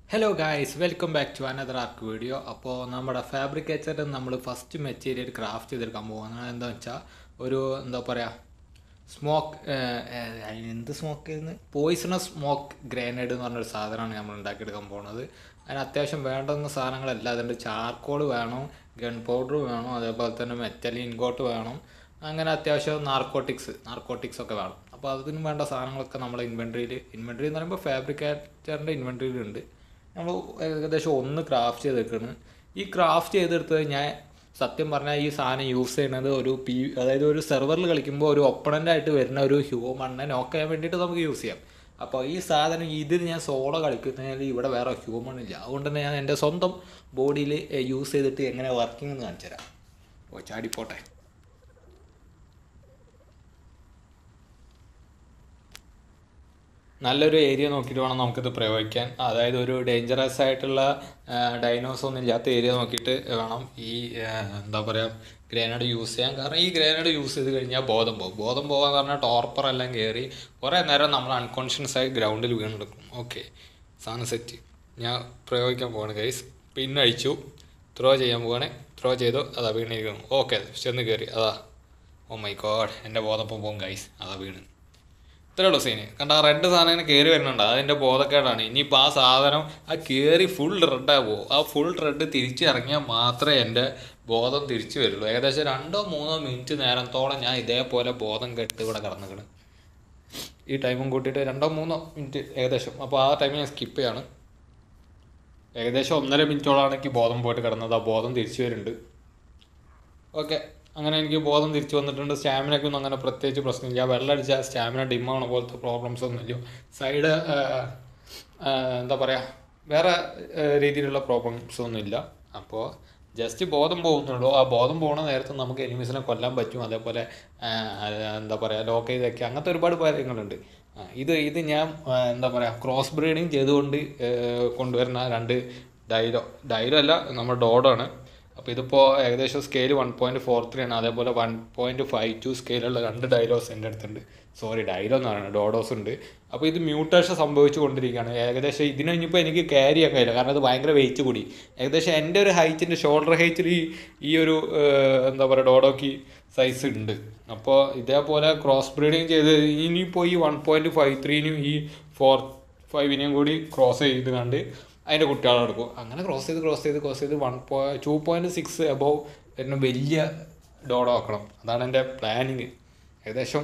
hello guys welcome back to another arc video അപ്പോൾ നമ്മുടെ ഫാബ്രിക്കേച്ചറിൽ നമ്മൾ ഫസ്റ്റ് മെറ്റീരിയൽ ക്രാഫ്റ്റ് ചെയ്തെടുക്കാൻ പോകുന്നത് എന്താ വെച്ചാൽ ഒരു എന്താ പറയുക സ്മോക്ക് എന്ത് സ്മോക്ക് ചെയ്യുന്നത് പോയിസണസ് സ്മോക്ക് ഗ്രനേഡ് എന്ന് പറഞ്ഞൊരു സാധനമാണ് നമ്മൾ ഉണ്ടാക്കിയെടുക്കാൻ പോകുന്നത് അതിന് അത്യാവശ്യം വേണ്ടുന്ന സാധനങ്ങളെല്ലാം അതുണ്ട് ചാർക്കോൾ വേണം ഗൺ പൗഡർ വേണം അതേപോലെ തന്നെ മെറ്റൽ ഇൻകോട്ട് വേണം അങ്ങനെ അത്യാവശ്യം നാർക്കോട്ടിക്സ് നാർക്കോട്ടിക്സ് ഒക്കെ വേണം അപ്പോൾ അതിന് വേണ്ട സാധനങ്ങളൊക്കെ നമ്മളെ ഇൻവെൻട്രിയിൽ ഇൻവെൻട്രി എന്ന് പറയുമ്പോൾ ഫാബ്രിക്കേറ്ററിൻ്റെ ഇൻവെൻട്രിയിലുണ്ട് നമ്മൾ ഏകദേശം ഒന്ന് ക്രാഫ്റ്റ് ചെയ്തെടുക്കണം ഈ ക്രാഫ്റ്റ് ചെയ്തെടുത്തത് ഞാൻ സത്യം പറഞ്ഞാൽ ഈ സാധനം യൂസ് ചെയ്യുന്നത് ഒരു പി അതായത് ഒരു സെർവറിൽ കളിക്കുമ്പോൾ ഒരു ഒപ്പണൻ്റ് ആയിട്ട് വരുന്ന ഒരു ഹ്യൂമണ്ണെ നോക്ക് ചെയ്യാൻ വേണ്ടിയിട്ട് നമുക്ക് യൂസ് ചെയ്യാം അപ്പോൾ ഈ സാധനം ഇതിൽ ഞാൻ സോളോ കളിക്കുന്നതിൽ ഇവിടെ വേറെ ഹ്യൂമൺ ഇല്ല അതുകൊണ്ട് തന്നെ ഞാൻ എൻ്റെ സ്വന്തം ബോഡിയിൽ യൂസ് ചെയ്തിട്ട് എങ്ങനെ വർക്കിംഗ് എന്ന് കാണിച്ചു തരാം ഓ ചാടിപ്പോട്ടെ നല്ലൊരു ഏരിയ നോക്കിയിട്ട് വേണം നമുക്കിത് പ്രയോഗിക്കാൻ അതായത് ഒരു ഡേഞ്ചറസ് ആയിട്ടുള്ള ഡൈനോസ് ഒന്നും ഇല്ലാത്ത ഏരിയ നോക്കിയിട്ട് വേണം ഈ ആ, എന്താ പറയുക ഗ്രനേഡ് യൂസ് ചെയ്യാൻ കാരണം ഈ ഗ്രനേഡ് യൂസ് ചെയ്ത് കഴിഞ്ഞാൽ ബോധം പോകും ബോധം പോകാൻ പറഞ്ഞാൽ ടോർപ്പർ എല്ലാം കയറി കുറേ നേരം നമ്മൾ അൺകോൺഷ്യസ് ആയി ഗ്രൗണ്ടിൽ വീണെടുക്കും ഓക്കെ സാധനം സെറ്റ് ഞാൻ പ്രയോഗിക്കാൻ പോവാണ് ഗൈസ് പിന്നെ അഴിച്ചു ത്രോ ചെയ്യാൻ പോവാണ് ത്രോ ചെയ്തു അതാ വീണിരിക്കുന്നു ഓക്കെ ചെന്ന് കയറി അതാ ഓ മൈ ഗോഡ് എൻ്റെ ബോധം ഇപ്പോൾ പോകും ഗൈസ് അതാ വീണ് ഇത്രേ ഉള്ളൂ സീന് കണ്ട ആ റെഡ് സാധനം ഇങ്ങനെ കയറി വരുന്നുണ്ട് അതിൻ്റെ ബോധക്കേടാണ് ഇനിയിപ്പോൾ ആ സാധനം ആ കയറി ഫുൾ റെഡാകുമോ ആ ഫുൾ റെഡ് തിരിച്ചിറങ്ങിയാൽ മാത്രമേ എൻ്റെ ബോധം തിരിച്ചു വരുള്ളൂ ഏകദേശം രണ്ടോ മൂന്നോ മിനിറ്റ് നേരത്തോളം ഞാൻ ഇതേപോലെ ബോധം കെട്ട് ഇവിടെ കിടന്നിക്കണ് ഈ ടൈമും കൂട്ടിയിട്ട് രണ്ടോ മൂന്നോ മിനിറ്റ് ഏകദേശം അപ്പോൾ ആ ടൈം ഞാൻ സ്കിപ്പ് ചെയ്യാണ് ഏകദേശം ഒന്നര മിനിറ്റോളാണ് എനിക്ക് ബോധം പോയിട്ട് കിടന്നത് ആ ബോധം തിരിച്ചു വരുന്നുണ്ട് ഓക്കെ അങ്ങനെ എനിക്ക് ബോധം തിരിച്ചു വന്നിട്ടുണ്ട് സ്റ്റാമിനയ്ക്കൊന്നും അങ്ങനെ പ്രത്യേകിച്ച് പ്രശ്നമില്ല വെള്ളം അടിച്ചാൽ സ്റ്റാമിന ഡിമ്മാവണ പോലത്തെ പ്രോബ്ലംസ് ഒന്നുമില്ല സൈഡ് എന്താ പറയുക വേറെ ആ, രീതിയിലുള്ള പ്രോബ്ലംസ് ഒന്നുമില്ല അപ്പോൾ ജസ്റ്റ് ബോധം പോകുന്നുള്ളൂ ആ ബോധം പോകുന്ന നേരത്ത് നമുക്ക് എനിമീസിനെ കൊല്ലാൻ പറ്റും അതേപോലെ ആ, എന്താ പറയുക ലോക്ക് ചെയ്ത് വെക്കുക അങ്ങനത്തെ ഒരുപാട് കാര്യങ്ങളുണ്ട് ആ, ഇത് ഇത് ഞാൻ ആ, എന്താ പറയുക ക്രോസ് ബ്രീഡിങ് ചെയ്തുകൊണ്ട് ആ, കൊണ്ടുവരുന്ന രണ്ട് ഡൈലോ ഡൈലോ അല്ല നമ്മുടെ ഡോഡോ ആണ് അപ്പോൾ ഇതിപ്പോൾ ഏകദേശം scale one point four three ആണ് അതേപോലെ വൺ പോയിൻറ്റ് ഫൈവ് ടു സ്കെയിലുള്ള രണ്ട് ഡൈലോസ് എൻ്റെ അടുത്തുണ്ട് സോറി ഡൈലോ എന്ന് പറയുന്നത് ഡോഡോസ് ഉണ്ട് അപ്പോൾ ഇത് മ്യൂട്ടേഷൻ സംഭവിച്ചു കൊണ്ടിരിക്കുകയാണ് ഏകദേശം ഇതിന് ഇനിയിപ്പോൾ എനിക്ക് ക്യാരി ചെയ്യാൻ കഴിയില്ല കാരണം അത് ഭയങ്കര വെയിറ്റ് കൂടി ഏകദേശം എൻ്റെ ഒരു ഹൈറ്റിൻ്റെ ഷോൾഡർ ഹൈറ്റിൽ ഈ ഈ ഒരു ഏഹ്, എന്താ പറയുക ഡോഡോക്ക് സൈസ് ഉണ്ട് അപ്പോൾ ഇതേപോലെ ക്രോസ് ബ്രീഡിങ് ചെയ്ത് ഇനിയിപ്പോൾ ഈ വൺ പോയിൻറ്റ് ഫൈവ് ത്രീനും ഈ ഫോർ ഫൈവിനെയും കൂടി ക്രോസ് ചെയ്ത് കണ്ട് അതിൻ്റെ കുട്ടികളെ എടുക്കും അങ്ങനെ ക്രോസ് ചെയ്ത് ക്രോസ് ചെയ്ത് ക്രോസ് ചെയ്ത് വൺ പോ ടു പോയിൻറ്റ് സിക്സ് എബോവ് വരുന്ന വലിയ ഡോഡോ ആക്കണം അതാണ് എൻ്റെ പ്ലാനിങ് ഏകദേശം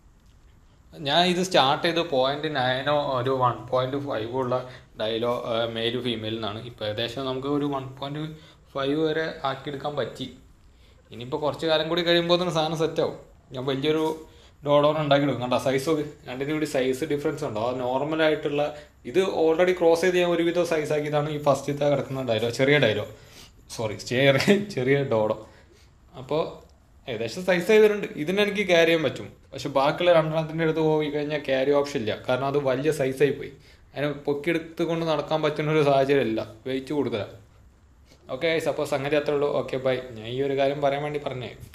ഞാൻ ഇത് സ്റ്റാർട്ട് ചെയ്ത് പോയിന്റ് നയനോ ഒരു വൺ പോയിന്റ് ഫൈവോ ഉള്ള ഡയലോ മെയിൽ ഫീമെയിൽ എന്നാണ് ഇപ്പോൾ ഏകദേശം നമുക്ക് ഒരു വൺ പോയിന്റ് ഫൈവ് വരെ ആക്കിയെടുക്കാൻ പറ്റി ഇനിയിപ്പോൾ കുറച്ച് കാലം കൂടി കഴിയുമ്പോൾ തന്നെ സാധനം സെറ്റാവും ഞാൻ വലിയൊരു ഡോഡോൺ ഉണ്ടാക്കിയെടുക്കും കണ്ട സൈസ് രണ്ടിനും കൂടി സൈസ് ഡിഫറൻസ് ഉണ്ടോ ആ നോർമലായിട്ടുള്ള ഇത് ഓൾറെഡി ക്രോസ് ചെയ്ത് ഞാൻ ഒരുവിധം സൈസ് ആക്കിയതാണ് ഈ ഫസ്റ്റത്തെ കിടക്കുന്ന ഡയലോ ചെറിയ ഡയലോ സോറി ചെറിയ ചെറിയ ഡോഡോ അപ്പോൾ ഏകദേശം സൈസ് ചെയ്തിട്ടുണ്ട് ഇതിന് എനിക്ക് ക്യാരി ചെയ്യാൻ പറ്റും പക്ഷെ ബാക്കിയുള്ള രണ്ടെണ്ണത്തിൻ്റെ അടുത്ത് പോയി കഴിഞ്ഞാൽ ക്യാരി ഓപ്ഷൻ ഇല്ല കാരണം അത് വലിയ സൈസായി പോയി അതിനെ പൊക്കിയെടുത്ത് കൊണ്ട് നടക്കാൻ പറ്റുന്ന ഒരു സാഹചര്യം ഇല്ല വെയിറ്റ് കൂടുതലാണ് ഓക്കെ സപ്പോസ് സംഗതി അത്രേ ഉള്ളൂ ഓക്കെ ബൈ ഞാൻ ഈ ഒരു കാര്യം പറയാൻ വേണ്ടി പറഞ്ഞേ